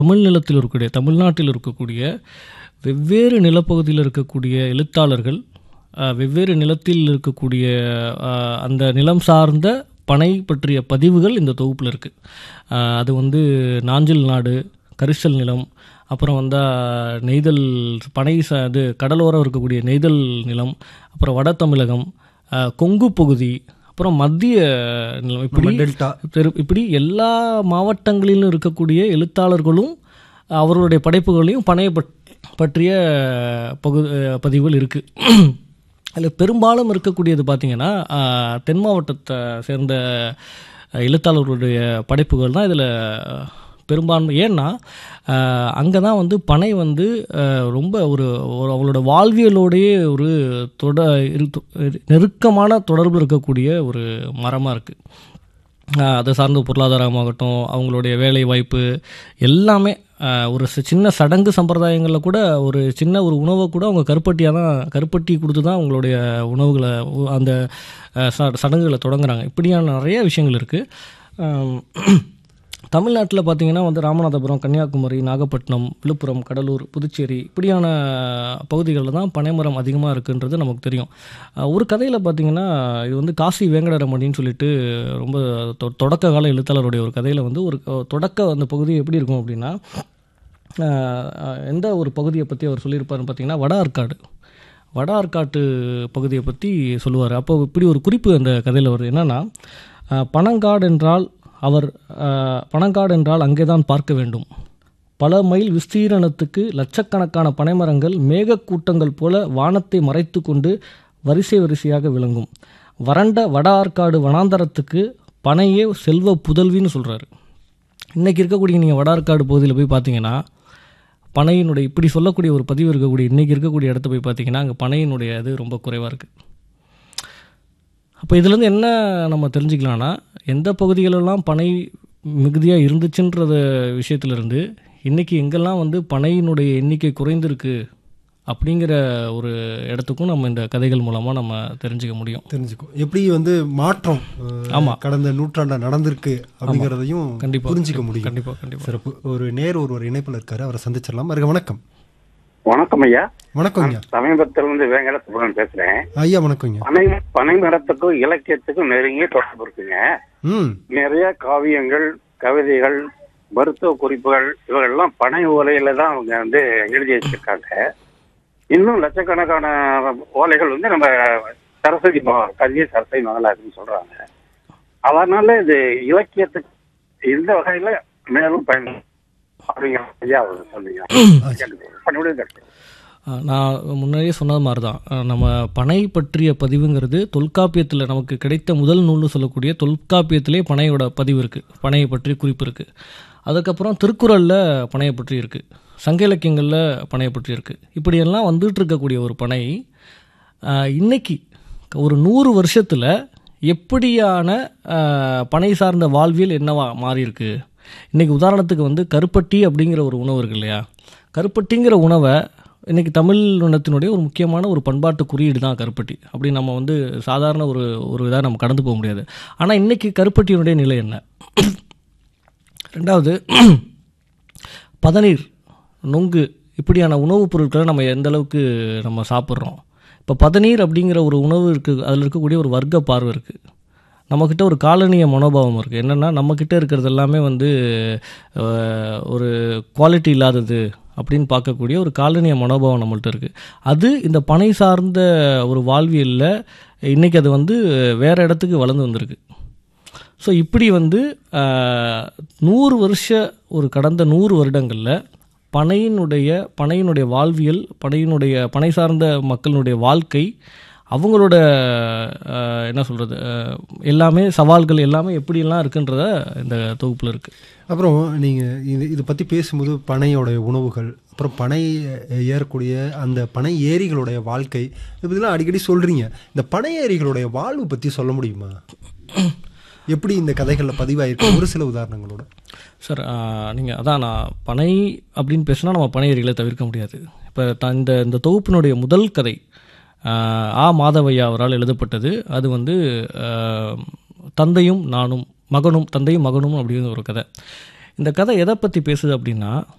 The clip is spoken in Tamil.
தமிழ் நிலத்தில் இருக்கக்கூடிய தமிழ்நாட்டில் இருக்கக்கூடிய வெவ்வேறு நிலப்பகுதியில் இருக்கக்கூடிய எழுத்தாளர்கள் அஹ், வெவ்வேறு நிலத்தில் இருக்கக்கூடிய அஹ், அந்த நிலம் சார்ந்த பனை பற்றிய பதிவுகள் இந்த தொகுப்பில் இருக்குது அது வந்து நாஞ்சில் நாடு கரிசல் நிலம் அப்புறம் வந்தால் நெய்தல் பனை ச இது கடலோரம் இருக்கக்கூடிய நெய்தல் நிலம் அப்புறம் வட தமிழகம் அஹ், கொங்கு பகுதி அப்புறம் மத்திய நிலம் இப்படி டெல்டா பெரு- இப்படி எல்லா மாவட்டங்களிலும் இருக்கக்கூடிய எழுத்தாளர்களும் அவர்களுடைய படைப்புகளையும் பனையை பட்- பற்றிய பகு பதிவுகள் இருக்குது அதில் பெரும்பாலும் இருக்கக்கூடியது பார்த்திங்கன்னா ஆஹ், தென் மாவட்டத்தை சேர்ந்த எழுத்தாளர்களுடைய படைப்புகள் தான் இதில் பெரும்பான்மை ஏன்னா அங்கே தான் வந்து பனை வந்து ஆஹ், ரொம்ப ஒரு ஒரு அவங்களோட வாழ்வியலோடையே ஒரு தொட இரு- நெருக்கமான தொடர்பு இருக்கக்கூடிய ஒரு மரமாக இருக்குது ஆஹ் அதை சார்ந்த பொருளாதாரமாகட்டும் அவங்களுடைய வேலை வாய்ப்பு எல்லாமே ஆஹ் ஒரு சி- சின்ன சடங்கு சம்பிரதாயங்களில் கூட ஒரு சின்ன ஒரு உணவை கூட அவங்க கருப்பட்டியாக தான் கருப்பட்டி கொடுத்து தான் அவங்களுடைய உணவுகளை உ- அந்த ஆஹ் ச- சடங்குகளை தொடங்குறாங்க இப்படியான நிறைய விஷயங்கள் இருக்குது தமிழ்நாட்டில் பார்த்தீங்கன்னா வந்து ராமநாதபுரம் கன்னியாகுமரி நாகப்பட்டினம் விழுப்புரம் கடலூர் புதுச்சேரி இப்படியான பகுதிகளில் தான் பனைமரம் அதிகமாக இருக்குன்றது நமக்கு தெரியும் அஹ் ஒரு கதையில் பார்த்தீங்கன்னா இது வந்து காசி வேங்கடரமணின்னு சொல்லிட்டு ரொம்ப தொ- தொடக்க கால எழுத்தாளருடைய ஒரு கதையில் வந்து ஒரு அஹ், தொடக்க அந்த பகுதி எப்படி இருக்கும் அப்படின்னா அஹ், அஹ், எந்த ஒரு பகுதியை பற்றி அவர் சொல்லியிருப்பாருன்னு பார்த்தீங்கன்னா வட ஆற்காடு வட ஆற்காட்டு பகுதியை பற்றி சொல்லுவார் அப்போ இப்படி ஒரு குறிப்பு அந்த கதையில் வருது என்னென்னா பனங்காடு என்றால் அவர் அஹ், பனங்காடு என்றால் அங்கே தான் பார்க்க வேண்டும் பல மைல் விஸ்தீரணத்துக்கு லட்சக்கணக்கான பனைமரங்கள் மேகக்கூட்டங்கள் போல வானத்தை மறைத்து கொண்டு வரிசை வரிசையாக விளங்கும் வறண்ட வட ஆற்காடு வனாந்தரத்துக்கு பனையே செல்வ புதல்வின்னு சொல்கிறாரு இன்றைக்கி இருக்கக்கூடிய நீங்கள் வட ஆற்காடு பகுதியில் போய் பார்த்தீங்கன்னா பனையினுடைய இப்படி சொல்லக்கூடிய ஒரு பதிவு இருக்கக்கூடிய இன்றைக்கி இருக்கக்கூடிய இடத்த போய் பார்த்தீங்கன்னா அங்கே பனையினுடைய இது ரொம்ப குறைவாக இருக்குது அப்போ இதுலேருந்து என்ன நம்ம தெரிஞ்சுக்கலாம்னா எந்த பகுதிகளெல்லாம் பனை மிகுதியாக இருந்துச்சுன்றத விஷயத்துலேருந்து இன்றைக்கி எங்கெல்லாம் வந்து பனையினுடைய எண்ணிக்கை குறைந்திருக்கு அப்படிங்கிற ஒரு இடத்துக்கும் நம்ம இந்த கதைகள் மூலமாக நம்ம தெரிஞ்சுக்க முடியும் தெரிஞ்சுக்கும் எப்படி வந்து மாற்றம் அஹ், ஆமா. கடந்த நூற்றாண்டா நடந்திருக்கு அப்படிங்கிறதையும் கண்டிப்பா. புரிஞ்சுக்க முடியும் கண்டிப்பாக கண்டிப்பாக சிறப்பு ஒரு நேர் ஒருவர் இணைப்பில் இருக்காரு அவரை சந்திச்சிடலாம் வருக வணக்கம் வணக்கம் ஐயா வணக்கம் ஐயா சமீபத்துல இருந்து வேங்கட சுப்ரன் பேசுறேன் ஐயா வணக்கம் ஐயா பனை பனை மரத்துக்கும் இலக்கியத்துக்கும் நெருங்கிய தொடர்பு இருக்குங்க ம் நிறைய காவியங்கள் கவிதைகள் மருத்துவ குறிப்புகள் இவங்கெல்லாம் பனை ஓலையில தான் அவங்க வந்து எழுதி வச்சிருக்காங்க இன்னும் லட்சக்கணக்கான ஓலைகள் வந்து நம்ம சரஸ்வதி மகா- கவிதை சரஸ்வதி மகளாருன்னு சொல்றாங்க அதனால இது இலக்கியத்துக்கு இந்த வகையில மேலும் பயன் அப்படிங்கிற ஐயா அவர் சொன்னீங்க பண்ணிவிடுங்க ஆஹ் நான் முன்னாடியே சொன்னது மாதிரி தான் ஆஹ் நம்ம பனை பற்றிய பதிவுங்கிறது தொல்காப்பியத்தில் நமக்கு கிடைத்த முதல் நூல்னு சொல்லக்கூடிய தொல்காப்பியத்திலே பனையோட பதிவு இருக்குது பனையை பற்றி குறிப்பு இருக்குது அதுக்கப்புறம் திருக்குறளில் பனையை பற்றி இருக்குது சங்க இலக்கியங்களில் பனையை பற்றி இருக்குது இப்படியெல்லாம் வந்துட்டு இருக்கக்கூடிய ஒரு பனை ஆஹ் இன்னைக்கு ஒரு நூறு வருஷத்தில் எப்படியான ஆஹ், பனை சார்ந்த வாழ்வியல் என்னவா மாறி இருக்கு இன்னைக்கு உதாரணத்துக்கு வந்து கருப்பட்டி அப்படிங்கிற ஒரு உணவு இருக்கு இல்லையா கருப்பட்டிங்கிற உணவை இன்னைக்கு தமிழ் இனத்தினுடைய ஒரு முக்கியமான ஒரு பண்பாட்டு குறியீடு தான் கருப்பட்டி அப்படி நம்ம வந்து சாதாரண ஒரு ஒரு இதாக நம்ம கடந்து போக முடியாது ஆனால் இன்னைக்கு கருப்பட்டியினுடைய நிலை என்ன ரெண்டாவது பதநீர் நொங்கு இப்படியான உணவுப் பொருட்களை நம்ம எந்த அளவுக்கு நம்ம சாப்பிட்றோம் இப்போ பதநீர் அப்படிங்கிற ஒரு உணவு இருக்குது அதில் இருக்கக்கூடிய ஒரு வர்க்க பார்வை இருக்குது நம்மக்கிட்ட ஒரு காலனிய மனோபாவம் இருக்குது என்னென்னா நம்மக்கிட்ட இருக்கிறது எல்லாமே வந்து அஹ், ஒரு குவாலிட்டி இல்லாதது அப்படின்னு பார்க்கக்கூடிய ஒரு காலனிய மனோபாவம் நம்மள்ட்ட இருக்குது அது இந்த பனை சார்ந்த ஒரு வாழ்வியலில் இன்றைக்கி அது வந்து வேறு இடத்துக்கு வளர்ந்து வந்திருக்கு ஸோ இப்படி வந்து ஆஹ், நூறு வருஷ ஒரு கடந்த நூறு வருடங்களில் பனையினுடைய பனையினுடைய வாழ்வியல் பனையினுடைய பனை சார்ந்த மக்களினுடைய வாழ்க்கை அவங்களோட ஆஹ், என்ன சொல்கிறது எல்லாமே சவால்கள் எல்லாமே எப்படியெல்லாம் இருக்குன்றத இந்த தொகுப்பில் இருக்குது அப்புறம் நீங்கள் இது இதை பற்றி பேசும்போது பனையோடைய உணவுகள் அப்புறம் பனை அஹ், ஏறக்கூடிய அந்த பனை ஏரிகளுடைய வாழ்க்கை இது பற்றிலாம் அடிக்கடி சொல்கிறீங்க இந்த பனை ஏரிகளுடைய வாழ்வு பற்றி சொல்ல முடியுமா எப்படி இந்த கதைகளில் பதிவாயிருக்கு ஒரு சில உதாரணங்களோட சார் நீங்கள் அதான் நான் பனை அப்படின்னு பேசினா நம்ம பனை ஏரிகளை தவிர்க்க முடியாது இப்போ த இந்த இந்த தொகுப்பினுடைய முதல் கதை ஆஹ், ஆ மாதவையா அவரால் எழுதப்பட்டது அது வந்து ஆஹ், தந்தையும் நானும் மகனும் தந்தையும் மகனும் அப்படிங்கிற ஒரு கதை இந்த கதை எதை பற்றி பேசுது அப்படின்னா